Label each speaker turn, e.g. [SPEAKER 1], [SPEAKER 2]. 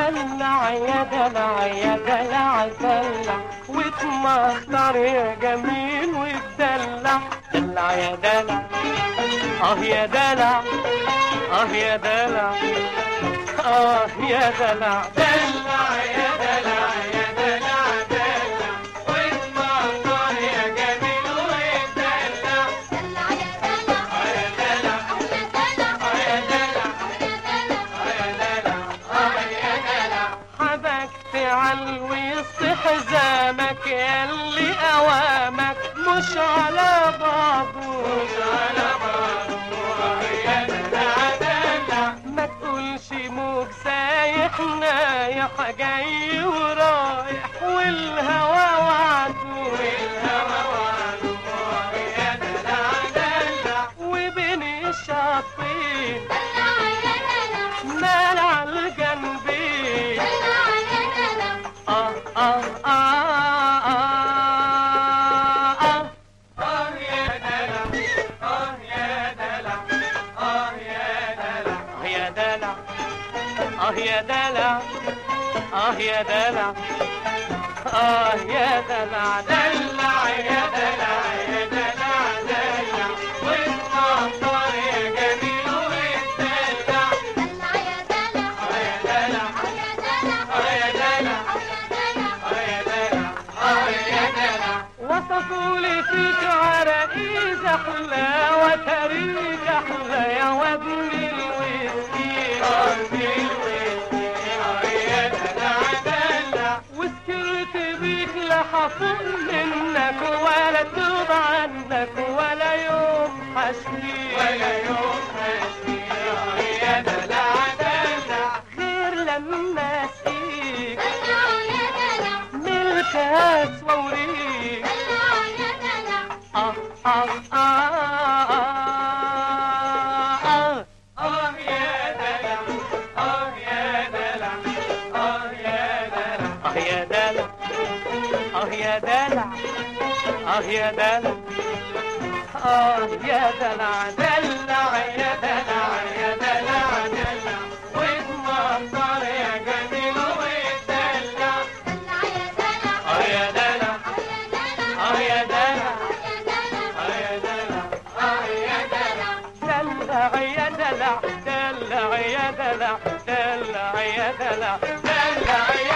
[SPEAKER 1] دلع يا دلع يا دلع دلع واتمخطر يا جميل وتدلع دلع يا دلع اه يا دلع اه يا دلع اه يا دلع دلع يا دلع يا دلع دلع واتمخطر يا جميل وتدلع
[SPEAKER 2] دلع يا دلع
[SPEAKER 1] يا دلع
[SPEAKER 2] يا دلع
[SPEAKER 1] يا دلع حبكت علوي حزامك ياللي اوامك مش على بعضه مش على بعضه يا دلع دلع ما تقولش موج سايح نايح جاي ورايح والهوى وعده والهوى وعده يا دلع دلع وبين الشاطين مال على الجنبين آه آه آه آه آه آه يا دلع آه يا دلع آه يا دلع آه يا دلع آه يا دلع آه يا دلع دلع يا دلع يا دلع دلع واتمطر يا جميل واتدلع آه يا دلع آه يا دلع وصفوا لي فيك عراقيز احلى وتريك احلى يا وابن الويسكي وسكرت بيك لا حفوق منك ولا توب عنك ولا يوم حشني ولا يوم حشني يا دلع دلع غير لما اسقيك من الكاس واوريك آه آه آه آه آه آه يا دلع آه يا دلع آه يا دلع آه يا دلع آه يا دلع آه يا دلع آه يا دلع دلع يا دلع يا دلع دلع واتمطر يا جميل واتدلع آه يا دلع آه يا دلع آه يا دلع آه يا دلع دلع يا دلع دلع يا دلع دلع يا دلع دلع يا